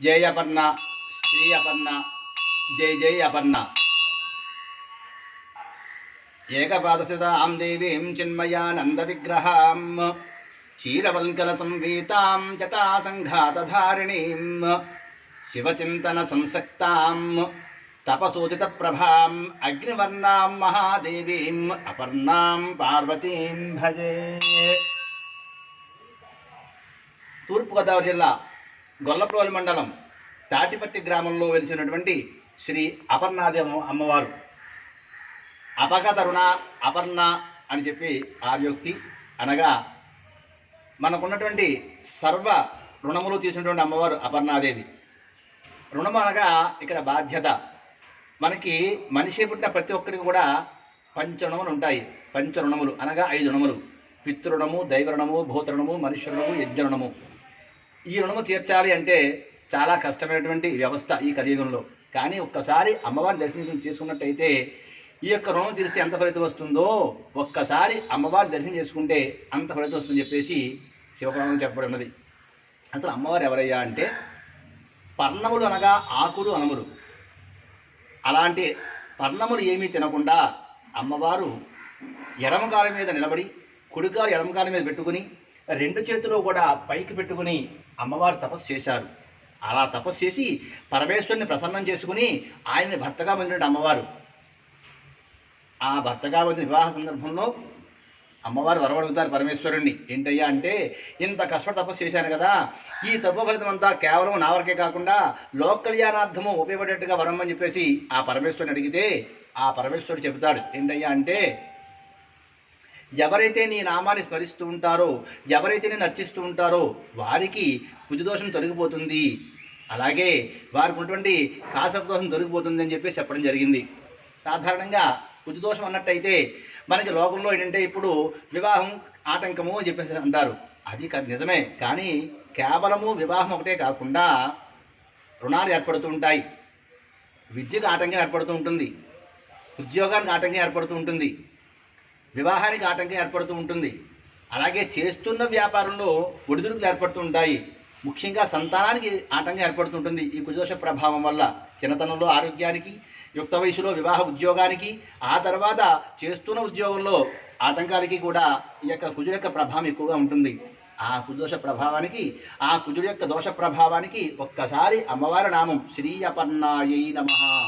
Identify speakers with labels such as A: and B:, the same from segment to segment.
A: జై అపర్ణ శ్రీ అపర్ణ జై జై అపర్ణ ఏకపాదసితాం దేవీం చిన్మయానంద విగ్రహాం క్షీరవల్కల సంవీతాం జటాసంఘాతధారిణీం శివచింతన సంసక్తాం తపసూదిత ప్రభాం అగ్నివర్ణాం మహాదేవీం అపర్ణాం పార్వతీం భజే తూర్పుగోదావరి జిల్లా గొల్లప్రోలు మండలం తాటిపత్తి గ్రామంలో వెలిసినటువంటి శ్రీ అపర్ణాదేవ అమ్మవారు అపగతరుణ అపర్ణ అని చెప్పి ఆర్యోక్తి అనగా మనకున్నటువంటి సర్వ రుణములు తీసినటువంటి అమ్మవారు అపర్ణాదేవి రుణము అనగా ఇక్కడ బాధ్యత మనకి మనిషి పుట్టిన ప్రతి ఒక్కరికి కూడా పంచ రుణములు ఉంటాయి పంచ రుణములు అనగా ఐదు రుణములు పితృణము దైవరుణము భూతరుణము మనుష్య రుణము యజ్ఞ రుణము ఈ రుణము తీర్చాలి అంటే చాలా కష్టమైనటువంటి వ్యవస్థ ఈ కలియుగంలో కానీ ఒక్కసారి అమ్మవారిని దర్శనం చేసుకున్నట్టయితే ఈ యొక్క రుణం తీరిస్తే ఎంత ఫలితం వస్తుందో ఒక్కసారి అమ్మవారిని దర్శనం చేసుకుంటే అంత ఫలితం వస్తుందని చెప్పేసి శివపురాణం చెప్పబడి ఉన్నది అసలు అమ్మవారు ఎవరయ్యా అంటే పర్ణములు అనగా ఆకులు అనములు అలాంటి పర్ణములు ఏమీ తినకుండా అమ్మవారు ఎడమకాల మీద నిలబడి కుడికాలు ఎడమకాల మీద పెట్టుకుని రెండు చేతులు కూడా పైకి పెట్టుకుని అమ్మవారు తపస్సు చేశారు అలా తపస్సు చేసి పరమేశ్వరుని ప్రసన్నం చేసుకుని ఆయన్ని భర్తగా పొందిన అమ్మవారు ఆ భర్తగా పొందిన వివాహ సందర్భంలో అమ్మవారు వరవడుగుతారు పరమేశ్వరుణ్ణి ఏంటయ్యా అంటే ఇంత కష్టపడి తపస్సు చేశాను కదా ఈ తప్పు ఫలితం అంతా కేవలం నా వరకే కాకుండా లోక కళ్యాణార్థము ఉపయోగపడేట్టుగా వరం అని చెప్పేసి ఆ పరమేశ్వరుని అడిగితే ఆ పరమేశ్వరుడు చెబుతాడు ఏంటయ్యా అంటే ఎవరైతే నీ నామాన్ని స్మరిస్తూ ఉంటారో ఎవరైతే నేను అర్చిస్తూ ఉంటారో వారికి కుజదోషం తొలగిపోతుంది అలాగే వారికి ఉన్నటువంటి కాసపు దోషం తొలగిపోతుంది అని చెప్పేసి చెప్పడం జరిగింది సాధారణంగా కుజదోషం అన్నట్టయితే మనకి లోకంలో ఏంటంటే ఇప్పుడు వివాహం ఆటంకము అని చెప్పేసి అంటారు అది క- నిజమే కానీ కేవలము వివాహం ఒకటే కాకుండా రుణాలు ఏర్పడుతూ ఉంటాయి విద్యకు ఆటంకం ఏర్పడుతూ ఉంటుంది ఉద్యోగానికి ఆటంకం ఏర్పడుతూ ఉంటుంది వివాహానికి ఆటంకం ఏర్పడుతూ ఉంటుంది అలాగే చేస్తున్న వ్యాపారంలో ఒడిదుడుకులు ఏర్పడుతూ ఉంటాయి ముఖ్యంగా సంతానానికి ఆటంకం ఏర్పడుతుంటుంది ఈ కుదోష ప్రభావం వల్ల చిన్నతనంలో ఆరోగ్యానికి యుక్త వయసులో వివాహ ఉద్యోగానికి ఆ తర్వాత చేస్తున్న ఉద్యోగంలో ఆటంకాలకి కూడా ఈ యొక్క కుజుడు యొక్క ప్రభావం ఎక్కువగా ఉంటుంది ఆ కుదోష ప్రభావానికి ఆ కుజుడు యొక్క దోష ప్రభావానికి ఒక్కసారి అమ్మవారి నామం శ్రీ అపర్ణాయై నమ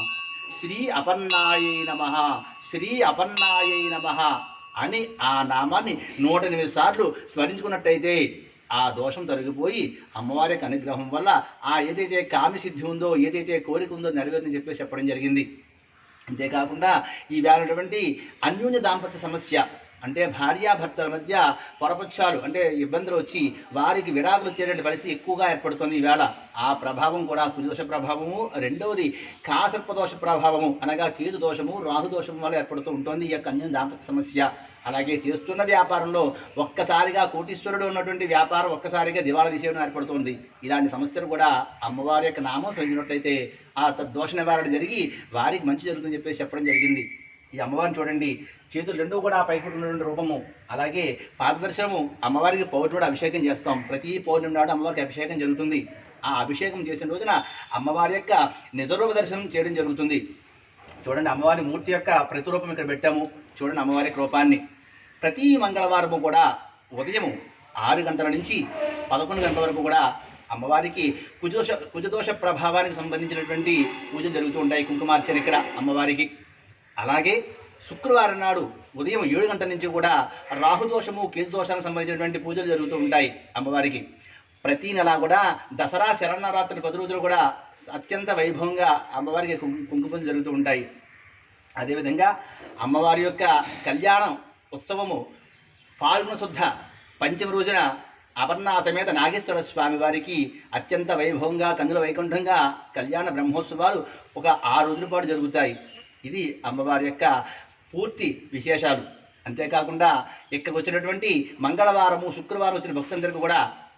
A: శ్రీ అపర్ణాయై నమ శ్రీ అపర్ణాయై నమ అని ఆ నామాన్ని నూట ఎనిమిది సార్లు స్మరించుకున్నట్టయితే ఆ దోషం తొలగిపోయి అమ్మవారి యొక్క అనుగ్రహం వల్ల ఆ ఏదైతే కామిసిద్ధి ఉందో ఏదైతే కోరిక ఉందో నెరవేరని చెప్పేసి చెప్పడం జరిగింది అంతేకాకుండా ఈ వేళటువంటి అన్యోన్య దాంపత్య సమస్య అంటే భార్యాభర్తల మధ్య పొరపక్షాలు అంటే ఇబ్బందులు వచ్చి వారికి విడాకులు వచ్చేటువంటి పరిస్థితి ఎక్కువగా ఏర్పడుతుంది ఈవేళ ఆ ప్రభావం కూడా కుదోష ప్రభావము రెండవది కాసర్పదోష ప్రభావము అనగా కేతు దోషము రాహు దోషం వల్ల ఏర్పడుతూ ఉంటుంది ఈ యొక్క అన్యోన్య దాంపత్య సమస్య అలాగే చేస్తున్న వ్యాపారంలో ఒక్కసారిగా కోటీశ్వరుడు ఉన్నటువంటి వ్యాపారం ఒక్కసారిగా దివాళా తీసేయడం ఏర్పడుతుంది ఇలాంటి సమస్యలు కూడా అమ్మవారి యొక్క నామం స్మరించినట్లయితే ఆ దోష నివారణ జరిగి వారికి మంచి జరుగుతుందని చెప్పేసి చెప్పడం జరిగింది ఈ అమ్మవారిని చూడండి చేతులు రెండూ కూడా పైకి ఉన్నటువంటి రూపము అలాగే పాదదర్శనము అమ్మవారికి పౌర్ణమి కూడా అభిషేకం చేస్తాం ప్రతి పౌర్ణమి నాడు అమ్మవారికి అభిషేకం జరుగుతుంది ఆ అభిషేకం చేసిన రోజున అమ్మవారి యొక్క నిజరూప దర్శనం చేయడం జరుగుతుంది చూడండి అమ్మవారి మూర్తి యొక్క ప్రతిరూపం ఇక్కడ పెట్టాము చూడండి అమ్మవారి యొక్క రూపాన్ని ప్రతి మంగళవారము కూడా ఉదయం ఆరు గంటల నుంచి పదకొండు గంటల వరకు కూడా అమ్మవారికి కుజదోష కుజదోష ప్రభావానికి సంబంధించినటువంటి పూజలు జరుగుతూ ఉంటాయి కుంకుమార్చన ఇక్కడ అమ్మవారికి అలాగే శుక్రవారం నాడు ఉదయం ఏడు గంటల నుంచి కూడా రాహుదోషము కేతుదోషానికి సంబంధించినటువంటి పూజలు జరుగుతూ ఉంటాయి అమ్మవారికి ప్రతి నెల కూడా దసరా శరణరాత్రి పది రోజులు కూడా అత్యంత వైభవంగా అమ్మవారికి కుంకు కుంకుమలు జరుగుతూ ఉంటాయి అదేవిధంగా అమ్మవారి యొక్క కళ్యాణం ఉత్సవము ఫాల్గుణ శుద్ధ పంచమి రోజున అపర్ణ సమేత నాగేశ్వర స్వామి వారికి అత్యంత వైభవంగా కందుల వైకుంఠంగా కళ్యాణ బ్రహ్మోత్సవాలు ఒక ఆరు రోజుల పాటు జరుగుతాయి ఇది అమ్మవారి యొక్క పూర్తి విశేషాలు అంతేకాకుండా ఇక్కడికి వచ్చినటువంటి మంగళవారము శుక్రవారం వచ్చిన భక్తులందరికీ కూడా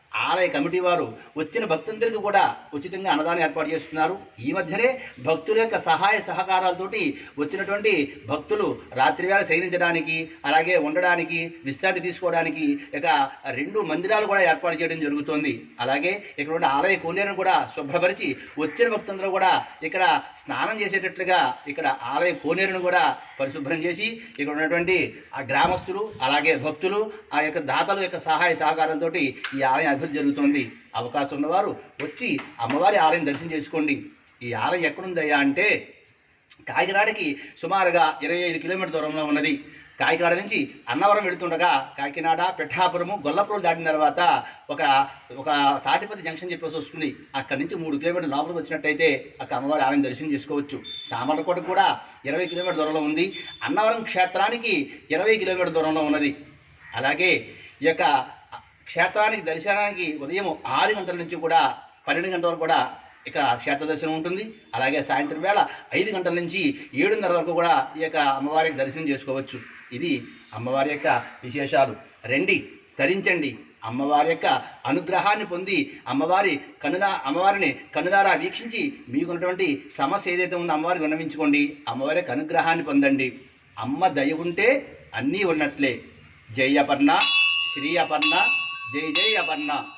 A: ఆలయ కమిటీ వారు వచ్చిన భక్తులందరికీ కూడా ఉచితంగా అన్నదానం ఏర్పాటు చేస్తున్నారు ఈ మధ్యనే భక్తుల యొక్క సహాయ సహకారాలతోటి వచ్చినటువంటి భక్తులు రాత్రివేళ శయనించడానికి అలాగే ఉండడానికి విశ్రాంతి తీసుకోవడానికి ఇక రెండు మందిరాలు కూడా ఏర్పాటు చేయడం జరుగుతోంది అలాగే ఇక్కడ ఉన్న ఆలయ కూలీలను కూడా శుభ్రపరిచి వచ్చిన భక్తులందరూ కూడా ఇక్కడ స్నానం చేసేటట్లుగా ఇక్కడ ఆలయ కోనేరును కూడా పరిశుభ్రం చేసి ఇక్కడ ఉన్నటువంటి ఆ గ్రామస్తులు అలాగే భక్తులు ఆ యొక్క దాతల యొక్క సహాయ సహకారంతో ఈ ఆలయం అభివృద్ధి జరుగుతుంది అవకాశం ఉన్నవారు వచ్చి అమ్మవారి ఆలయం దర్శనం చేసుకోండి ఈ ఆలయం ఎక్కడుందయ్యా అంటే కాకినాడకి సుమారుగా ఇరవై ఐదు కిలోమీటర్ దూరంలో ఉన్నది కాకినాడ నుంచి అన్నవరం వెళుతుండగా కాకినాడ పిఠాపురము గొల్లపురం దాటిన తర్వాత ఒక ఒక తాటిపతి జంక్షన్ చెప్పేసి వస్తుంది అక్కడి నుంచి మూడు కిలోమీటర్ల లోపలికి వచ్చినట్టయితే అక్కడ అమ్మవారి ఆలయం దర్శనం చేసుకోవచ్చు సామర్లకోట కూడా ఇరవై కిలోమీటర్ దూరంలో ఉంది అన్నవరం క్షేత్రానికి ఇరవై కిలోమీటర్ దూరంలో ఉన్నది అలాగే ఈ యొక్క క్షేత్రానికి దర్శనానికి ఉదయం ఆరు గంటల నుంచి కూడా పన్నెండు గంటల వరకు కూడా ఇక క్షేత్ర దర్శనం ఉంటుంది అలాగే సాయంత్రం వేళ ఐదు గంటల నుంచి ఏడున్నర వరకు కూడా ఈ యొక్క అమ్మవారికి దర్శనం చేసుకోవచ్చు ఇది అమ్మవారి యొక్క విశేషాలు రండి తరించండి అమ్మవారి యొక్క అనుగ్రహాన్ని పొంది అమ్మవారి కనులా అమ్మవారిని కనులారా వీక్షించి మీకున్నటువంటి సమస్య ఏదైతే ఉందో అమ్మవారికి విన్నవించుకోండి అమ్మవారి యొక్క అనుగ్రహాన్ని పొందండి అమ్మ దయ ఉంటే అన్నీ ఉన్నట్లే జై అపర్ణ శ్రీ అపర్ణ జై జై అపర్ణ